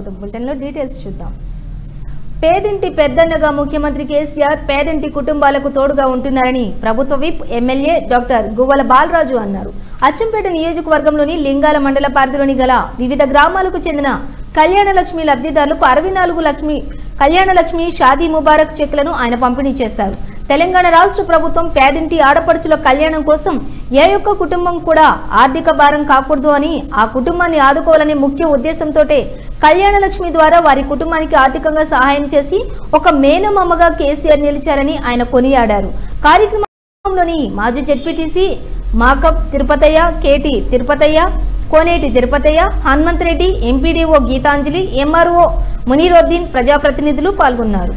తర్వాత బులెటిన్లో డీటెయిల్స్ చూద్దాం పేదింటి పెద్దన్నగా ముఖ్యమంత్రి కేసీఆర్ పేదింటి కుటుంబాలకు తోడుగా ఉంటున్నారని ప్రభుత్వ whip MLA doctor Guvvala Balaraju అన్నారు అచ్చంపేట నియోజకవర్గంలోని లింగాల మండల పరిధిలోని గల వివిధ గ్రామాలకు చెందిన కళ్యాణ లక్ష్మి లబ్ధిదారులకు అరవై నాలుగు లక్ష్మి కళ్యాణ లక్ష్మి షాదీ ముబారక్ చెక్లను ఆయన పంపిణీ చేశారు తెలంగాణ రాష్ట్ర ప్రభుత్వం పేదింటి ఆడపడుచుల కళ్యాణం కోసం ఏ ఒక్క కుటుంబం కూడా ఆర్థిక భారం కాకూడదు అని ఆ కుటుంబాన్ని ఆదుకోవాలనే ముఖ్య ఉద్దేశంతోటే కళ్యాణ లక్ష్మి ద్వారా వారి కుటుంబానికి ఆర్థికంగా సహాయం చేసి ఒక మేనమామగా కేసీఆర్ నిలిచారని ఆయన కొనియాడారు కార్యక్రమంలోని మాజీ జెడ్పీటీసీ మాకప్ తిరుపతయ్య కేటి తిరుపతయ్య కోనేటి తిరుపతయ్య హనుమంత్ రెడ్డి ఎంపీడీఓ గీతాంజలి ఎంఆర్ఓ మునీరుద్దీన్ ప్రజాప్రతినిధులు పాల్గొన్నారు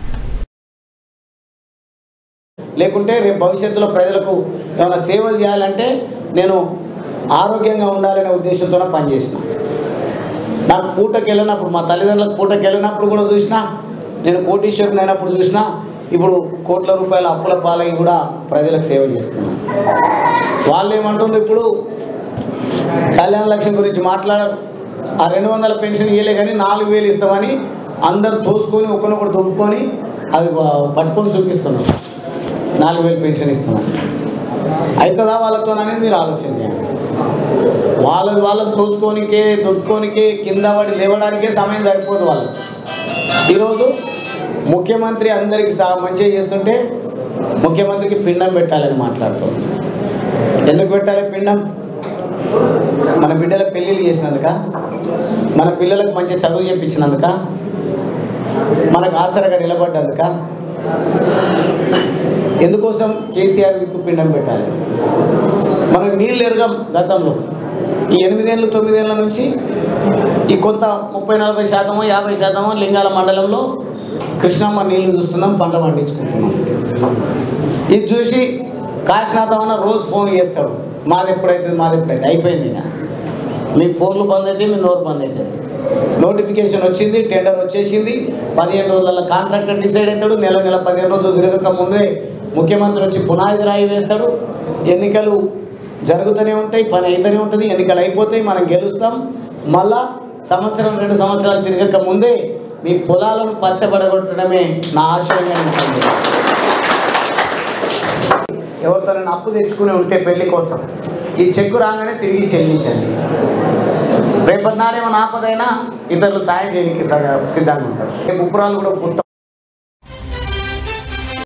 లేకుంటే రేపు భవిష్యత్తులో ప్రజలకు ఏమైనా సేవలు చేయాలంటే నేను ఆరోగ్యంగా ఉండాలనే ఉద్దేశంతోనే పనిచేసిన నాకు పూటకి వెళ్ళినప్పుడు మా తల్లిదండ్రులకు పూటకి వెళ్ళినప్పుడు కూడా చూసిన నేను కోటీశ్వరుని అయినప్పుడు చూసిన ఇప్పుడు కోట్ల రూపాయల అప్పుల పాలై కూడా ప్రజలకు సేవ చేస్తున్నాను వాళ్ళు ఏమంటుంది ఇప్పుడు కళ్యాణ లక్ష్యం గురించి మాట్లాడరు ఆ రెండు వందల పెన్షన్ ఇవ్వలే కానీ నాలుగు వేలు ఇస్తామని అందరు తోసుకొని ఒకరినొకరు దొబ్బుకొని అది ప- పట్టుకొని చూపిస్తున్నారు నాలుగు వేలు పెన్షన్ ఇస్తున్నాం అవుతుందా వాళ్ళతో అనేది మీరు ఆలోచన చేయండి వాళ్ళది వాళ్ళని తోసుకోనికే దొక్కుకోనికే కింద పడి లేవడానికే సమయం సరిపోదు వాళ్ళు ఈరోజు ముఖ్యమంత్రి అందరికి సా మంచిగా చేస్తుంటే ముఖ్యమంత్రికి పిండం పెట్టాలని మాట్లాడుతుంది ఎందుకు పెట్టాలి పిండం మన బిడ్డల పెళ్ళిళ్ళు చేసినందుక మన పిల్లలకు మంచి చదువు చెప్పించినందుక మనకు ఆసరగా నిలబడ్డందుక ఎందుకోసం కేసీఆర్ విక్కు పిండం పెట్టాలి మనం నీళ్ళు ఎరగం గతంలో ఈ ఎనిమిదేళ్ళు తొమ్మిదేళ్ళ నుంచి ఈ కొంత ముప్పై నలభై శాతమో యాభై శాతమో లింగాల మండలంలో కృష్ణమ్మ నీళ్లు చూస్తున్నాం పంట పండించుకుంటున్నాం ఇది చూసి కాశీనాథం అన్న రోజు ఫోన్ చేస్తాడు మాది ఎప్పుడైతే మాది ఎప్పుడైతే అయిపోయింది ఇక మీ ఫోన్లు బంద్ అయితే మీ నోరు బంద్ అవుతుంది నోటిఫికేషన్ వచ్చింది టెండర్ వచ్చేసింది పదిహేను రోజుల కాంట్రాక్టర్ డిసైడ్ అవుతాడు నెల నెల పదిహేను రోజులు తిరగక ముందే ముఖ్యమంత్రి వచ్చి పునాది రాయి వేస్తాడు ఎన్నికలు జరుగుతూనే ఉంటాయి పని అయితేనే ఉంటుంది ఎన్నికలు అయిపోతాయి మనం గెలుస్తాం మళ్ళా సంవత్సరం రెండు సంవత్సరాలు తిరగక ముందే మీ పొలాలను పచ్చబడగొట్టడమే నా ఆశయంగా ఉంటుంది ఎవరితోనైనా అప్పు తెచ్చుకుని ఉంటే పెళ్లి కోసం ఈ చెక్కు రాగానే తిరిగి చెల్లించండి రేపటి నాడేమో ఆపదైనా ఇతరులు సాయం చేయడానికి సిద్ధంగా ఉంటారు రేపు ఉప్పురాలు కూడా పుట్ట